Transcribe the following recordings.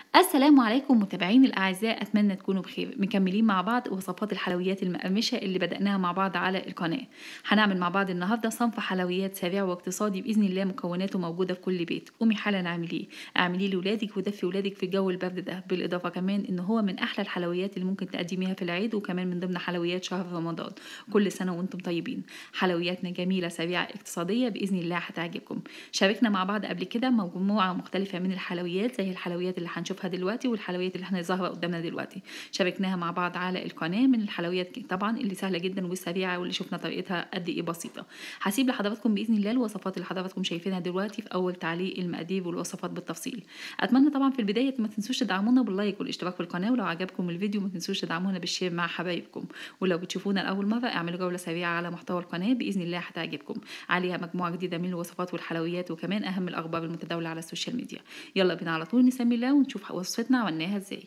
السلام عليكم متابعيني الأعزاء أتمنى تكونوا بخير مكملين مع بعض وصفات الحلويات المقرمشة اللي بدأناها مع بعض على القناة هنعمل مع بعض النهاردة صنف حلويات سريع واقتصادي بإذن الله مكوناته موجودة في كل بيت قومي حالا اعمليه اعمليه لولادك ودفي ولادك في الجو البرد ده بالإضافة كمان إن هو من أحلى الحلويات اللي ممكن تقدميها في العيد وكمان من ضمن حلويات شهر رمضان كل سنة وانتم طيبين حلوياتنا جميلة سريعة اقتصادية بإذن الله هتعجبكم شاركنا مع بعض قبل كده مجموعة مختلفة من الحلويات زي الحلويات اللي هنشوفها دلوقتي والحلويات اللي احنا ظاهرة قدامنا دلوقتي شاركناها مع بعض على القناة من الحلويات طبعا اللي سهلة جدا وسريعة واللي شفنا طريقتها قد ايه بسيطة هسيب لحضراتكم بإذن الله الوصفات اللي حضراتكم شايفينها دلوقتي في أول تعليق المقادير والوصفات بالتفصيل أتمنى طبعا في البداية ما تنسوش تدعمونا باللايك والاشتراك في القناة ولو عجبكم الفيديو ما تنسوش تدعمونا بالشير مع حبايبكم ولو بتشوفونا لأول مرة اعملوا جولة سريعة على محتوى القناة بإذن الله هتعجبكم عليها مجموعة جديدة من الوصفات والحلويات وكمان أهم الأخبار المتداولة على السوشيال ميديا يلا بينا على طول نسمي الله ونشوف وصفتنا عملناها ازاي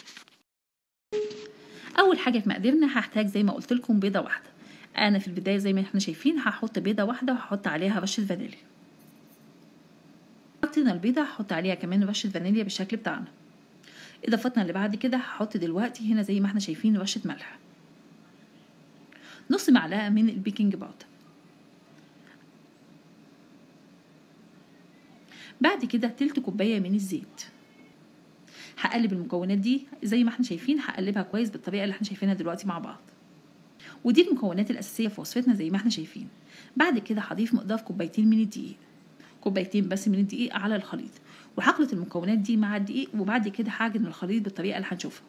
اول حاجه في مقاديرنا هحتاج زي ما قلت لكم بيضه واحده انا في البدايه زي ما احنا شايفين هحط بيضه واحده وهحط عليها رشه فانيليا حطينا البيضه هحط عليها كمان رشه فانيليا بالشكل بتاعنا اضافتنا اللي بعد كده هحط دلوقتي هنا زي ما احنا شايفين رشه ملح نص معلقه من البيكنج باودر بعد كده تلت كوبايه من الزيت هقلب المكونات دي زي ما احنا شايفين هقلبها كويس بالطريقه اللي احنا شايفينها دلوقتي مع بعض ودي المكونات الاساسيه في وصفتنا زي ما احنا شايفين بعد كده هضيف مقدار كوبايتين من الدقيق كوبايتين بس من الدقيق على الخليط وهخلط المكونات دي مع الدقيق وبعد كده هعجن الخليط بالطريقه اللي هنشوفها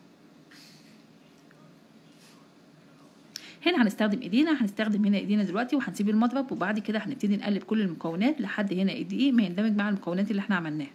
هنا هنستخدم ايدينا هنستخدم هنا ايدينا دلوقتي وهنسيب المضرب وبعد كده هنبتدي نقلب كل المكونات لحد هنا الدقيق ما يندمج مع المكونات اللي احنا عملناها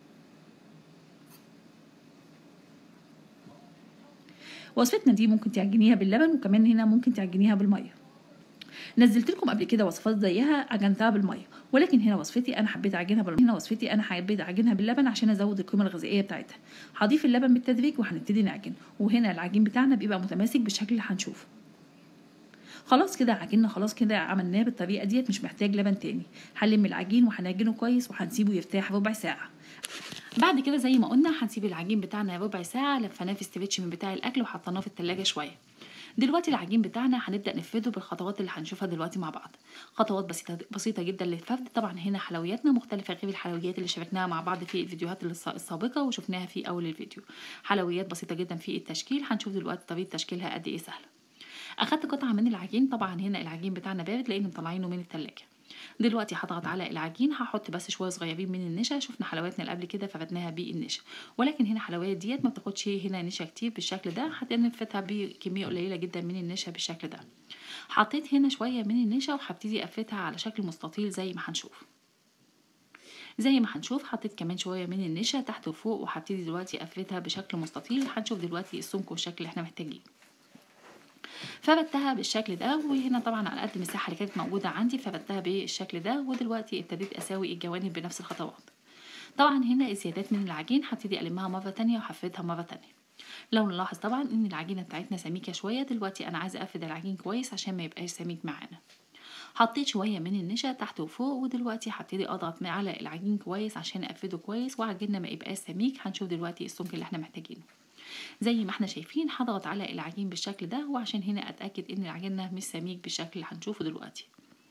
وصفتنا دي ممكن تعجنيها باللبن وكمان هنا ممكن تعجنيها بالميه نزلت لكم قبل كده وصفات زيها عجنتها بالميه ولكن هنا وصفتي انا حبيت اعجنها بالميه هنا وصفتي انا حبيت اعجنها باللبن عشان ازود القيمه الغذائيه بتاعتها هضيف اللبن بالتدريج وهنبتدي نعجن وهنا العجين بتاعنا بيبقى متماسك بالشكل اللي هنشوفه خلاص كده عجننا خلاص كده عملناه بالطريقه ديت مش محتاج لبن تاني هنلم العجين وهنعجنه كويس وهنسيبه يرتاح ربع ساعه بعد كده زي ما قلنا هنسيب العجين بتاعنا ربع ساعه لفيناه في استريتش من بتاع الاكل وحطيناه في التلاجة شويه دلوقتي العجين بتاعنا هنبدا نفرده بالخطوات اللي هنشوفها دلوقتي مع بعض خطوات بسيطه بسيطه جدا للفرد طبعا هنا حلوياتنا مختلفه غير الحلويات اللي شاركناها مع بعض في الفيديوهات السابقه وشفناها في اول الفيديو حلويات بسيطه جدا في التشكيل هنشوف دلوقتي طريقه تشكيلها قد ايه سهله اخدت قطعه من العجين طبعا هنا العجين بتاعنا بارد لان مطلعينه من التلاجة دلوقتي هضغط على العجين هحط بس شويه صغيرين من النشا شفنا حلوياتنا اللي قبل كده فردناها بالنشا ولكن هنا حلويات ديت ما بتاخدش هنا نشا كتير بالشكل ده هنفتها بكميه قليله جدا من النشا بالشكل ده حطيت هنا شويه من النشا وهبتدي افتها على شكل مستطيل زي ما هنشوف زي ما هنشوف حطيت كمان شويه من النشا تحت وفوق وهبتدي دلوقتي افتها بشكل مستطيل هنشوف دلوقتي السمك والشكل اللي احنا محتاجينه فردتها بالشكل ده وهنا طبعا على قد المساحه اللي كانت موجوده عندي فردتها بالشكل ده ودلوقتي ابتديت اساوي الجوانب بنفس الخطوات طبعا هنا الزيادات من العجين هبتدي المها مره تانية وهفردها مره تانية لو نلاحظ طبعا ان العجينه بتاعتنا سميكه شويه دلوقتي انا عايزه افرد العجين كويس عشان ما يبقاش سميك معانا حطيت شويه من النشا تحت وفوق ودلوقتي هبتدي اضغط على العجين كويس عشان افرده كويس وعجيننا ما يبقاش سميك هنشوف دلوقتي السمك اللي احنا محتاجينه زي ما احنا شايفين هضغط على العجين بالشكل ده وعشان هنا اتاكد ان العجين مش سميك بالشكل اللي هنشوفه دلوقتي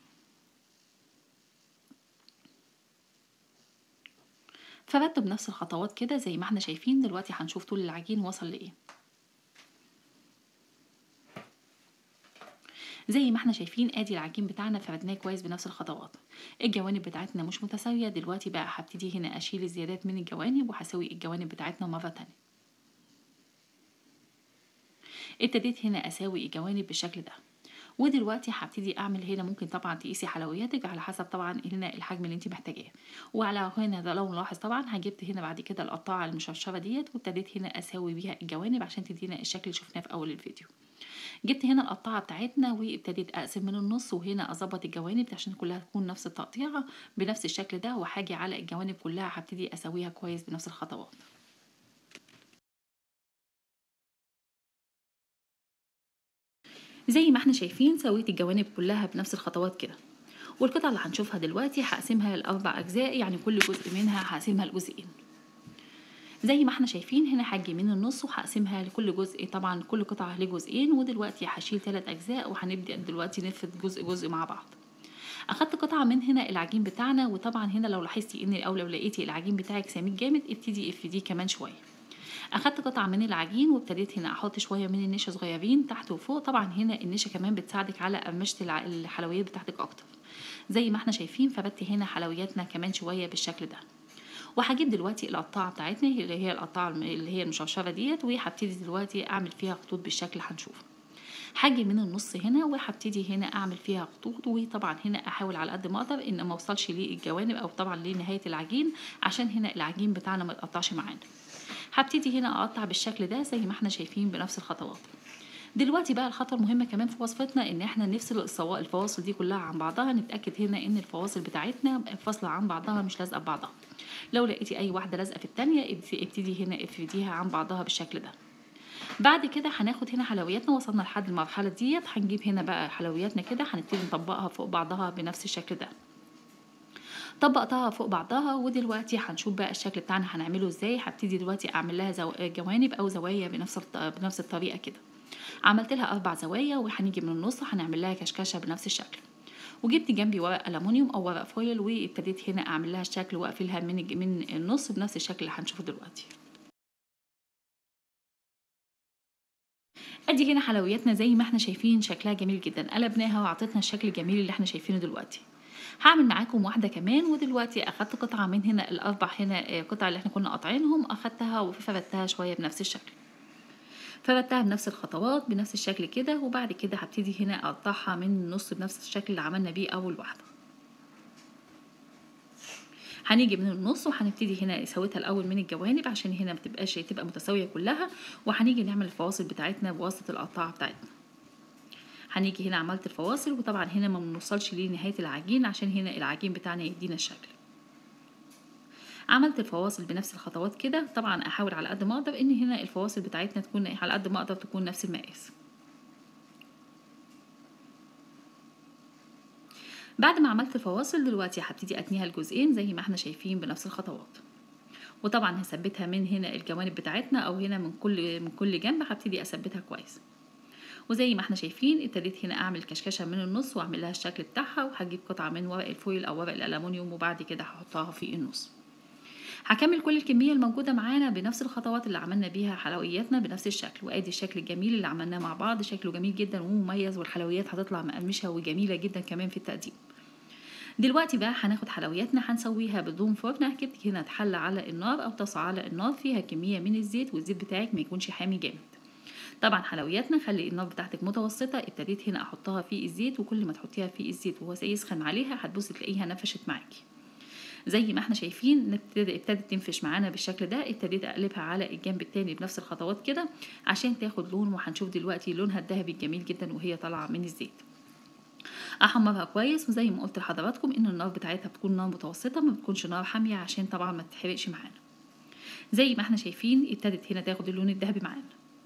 فردته بنفس الخطوات كده زي ما احنا شايفين دلوقتي هنشوف طول العجين وصل لايه زي ما احنا شايفين ادي العجين بتاعنا فردناه كويس بنفس الخطوات الجوانب بتاعتنا مش متساويه دلوقتي بقى هبتدي هنا اشيل الزيادات من الجوانب وهسوي الجوانب بتاعتنا مره تانية ابتديت هنا اساوي الجوانب بالشكل ده ودلوقتي هبتدي اعمل هنا ممكن طبعا تقيسي حلوياتك على حسب طبعا هنا الحجم اللي انت محتاجاه وعلى هنا ده لو نلاحظ طبعا هجبت هنا بعد كده القطاعه المشرشره ديت وابتديت هنا اساوي بيها الجوانب عشان تدينا الشكل اللي شفناه في اول الفيديو جبت هنا القطاعه بتاعتنا وابتديت اقسم من النص وهنا اظبط الجوانب عشان كلها تكون نفس التقطيعه بنفس الشكل ده وهاجي على الجوانب كلها هبتدي اسويها كويس بنفس الخطوات زي ما احنا شايفين سويت الجوانب كلها بنفس الخطوات كده والقطعة اللي هنشوفها دلوقتي هقسمها لأربع أجزاء يعني كل جزء منها هقسمها لجزئين زي ما احنا شايفين هنا هاجي من النص وهقسمها لكل جزء طبعا كل قطعة لجزئين ودلوقتي هشيل ثلاث أجزاء وهنبدأ دلوقتي نفرد جزء جزء مع بعض اخدت قطعه من هنا العجين بتاعنا وطبعا هنا لو لاحظتي ان او لو لقيتي العجين بتاعك سميك جامد ابتدي افرديه كمان شويه اخدت قطعه من العجين وابتديت هنا احط شويه من النشا صغيرين تحت وفوق طبعا هنا النشا كمان بتساعدك على قماشه الحلويات بتاعتك اكتر زي ما احنا شايفين فردت هنا حلوياتنا كمان شويه بالشكل ده وهجيب دلوقتي القطاعه بتاعتنا اللي هي القطاعه اللي هي المشرشره ديت وهبتدي دلوقتي اعمل فيها خطوط بالشكل اللي هنشوفه هاجي من النص هنا وهبتدي هنا اعمل فيها خطوط وطبعا هنا احاول على قد ما اقدر ان ما اوصلش للجوانب او طبعا لنهايه العجين عشان هنا العجين بتاعنا ما يتقطعش معانا هبتدي هنا اقطع بالشكل ده زي ما احنا شايفين بنفس الخطوات دلوقتي بقى الخطوه المهمه كمان في وصفتنا ان احنا نفصل الفواصل دي كلها عن بعضها نتاكد هنا ان الفواصل بتاعتنا فاصله عن بعضها مش لازقه ببعضها لو لقيتي اي واحده لازقه في التانية ابتدي هنا افرديها عن بعضها بالشكل ده بعد كده هناخد هنا حلوياتنا وصلنا لحد المرحله ديت هنجيب هنا بقى حلوياتنا كده هنبتدي نطبقها فوق بعضها بنفس الشكل ده طبقتها فوق بعضها ودلوقتي هنشوف بقى الشكل بتاعنا هنعمله ازاي هبتدي دلوقتي اعمل لها زو... جوانب او زوايا بنفس بنفس الطريقه كده عملت لها اربع زوايا وهنيجي من النص هنعمل لها كشكشه بنفس الشكل وجبت جنبي ورق الومنيوم او ورق فويل وابتديت هنا اعمل لها الشكل واقفلها من من النص بنفس الشكل اللي هنشوفه دلوقتي ادي هنا حلوياتنا زي ما احنا شايفين شكلها جميل جدا قلبناها وعطتنا الشكل الجميل اللي احنا شايفينه دلوقتي هعمل معاكم واحده كمان ودلوقتي اخدت قطعه من هنا الاربع هنا قطع اللي احنا كنا قاطعينهم اخدتها وفردتها شويه بنفس الشكل فردتها بنفس الخطوات بنفس الشكل كده وبعد كده هبتدي هنا اقطعها من النص بنفس الشكل اللي عملنا بيه اول واحده هنيجي من النص وهنبتدي هنا سويتها الاول من الجوانب عشان هنا ما تبقاش تبقى متساويه كلها وهنيجي نعمل الفواصل بتاعتنا بواسطه القطاعه بتاعتنا هنيجي هنا عملت الفواصل وطبعا هنا ما بنوصلش لنهايه العجين عشان هنا العجين بتاعنا يدينا الشكل عملت الفواصل بنفس الخطوات كده طبعا احاول على قد ما اقدر ان هنا الفواصل بتاعتنا تكون على قد ما اقدر تكون نفس المقاس بعد ما عملت الفواصل دلوقتي هبتدي اتنيها لجزئين زي ما احنا شايفين بنفس الخطوات وطبعا هثبتها من هنا الجوانب بتاعتنا او هنا من كل من كل جنب هبتدي اثبتها كويس وزي ما احنا شايفين ابتديت هنا اعمل كشكشه من النص واعمل لها الشكل بتاعها وهجيب قطعه من ورق الفويل او ورق الالومنيوم وبعد كده هحطها في النص هكمل كل الكميه الموجوده معانا بنفس الخطوات اللي عملنا بيها حلوياتنا بنفس الشكل وادي الشكل الجميل اللي عملناه مع بعض شكله جميل جدا ومميز والحلويات هتطلع مقرمشه وجميله جدا كمان في التقديم دلوقتي بقى هناخد حلوياتنا هنسويها بدون فرن جبت هنا حله على النار او طاسه على النار فيها كميه من الزيت والزيت بتاعك ما يكونش حامي جامد طبعا حلوياتنا خلي النار بتاعتك متوسطه ابتديت هنا احطها في الزيت وكل ما تحطيها في الزيت وهو يسخن عليها هتبصي تلاقيها نفشت معاكي زي ما احنا شايفين ابتدت تنفش معانا بالشكل ده ابتديت اقلبها على الجنب التاني بنفس الخطوات كده عشان تاخد لون وهنشوف دلوقتي لونها الذهبي الجميل جدا وهي طالعه من الزيت احمرها كويس وزي ما قلت لحضراتكم ان النار بتاعتها بتكون نار متوسطه ما بتكونش نار حاميه عشان طبعا ما تتحرقش معانا زي ما احنا شايفين ابتدت هنا تاخد اللون الذهبي معانا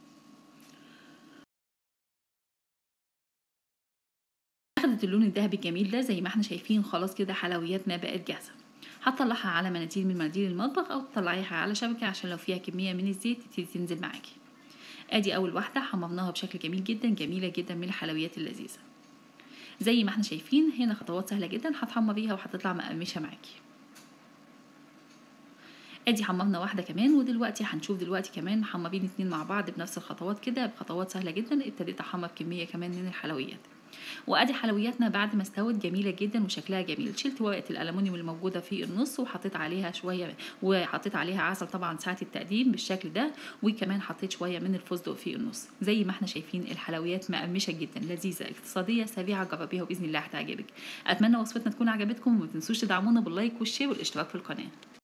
اخدت اللون الذهبي الجميل ده زي ما احنا شايفين خلاص كده حلوياتنا بقت جاهزه هتطلعها على مناديل من مناديل المطبخ او تطلعيها على شبكه عشان لو فيها كميه من الزيت تبتدي تنزل معاكي ادي اول واحده حمرناها بشكل جميل جدا جميله جدا من الحلويات اللذيذه زي ما احنا شايفين هنا خطوات سهله جدا هتحمريها وهتطلع مقرمشه معاكي ادي حمرنا واحده كمان ودلوقتي هنشوف دلوقتي كمان محمرين اتنين مع بعض بنفس الخطوات كده بخطوات سهله جدا ابتديت احمر كميه كمان من الحلويات وادي حلوياتنا بعد ما استوت جميله جدا وشكلها جميل شلت ورقه الالومنيوم الموجوده في النص وحطيت عليها شويه وحطيت عليها عسل طبعا ساعه التقديم بالشكل ده وكمان حطيت شويه من الفستق في النص زي ما احنا شايفين الحلويات مقرمشه جدا لذيذه اقتصاديه سريعه جربيها وباذن الله هتعجبك اتمنى وصفتنا تكون عجبتكم وما تنسوش تدعمونا باللايك والشير والاشتراك في القناه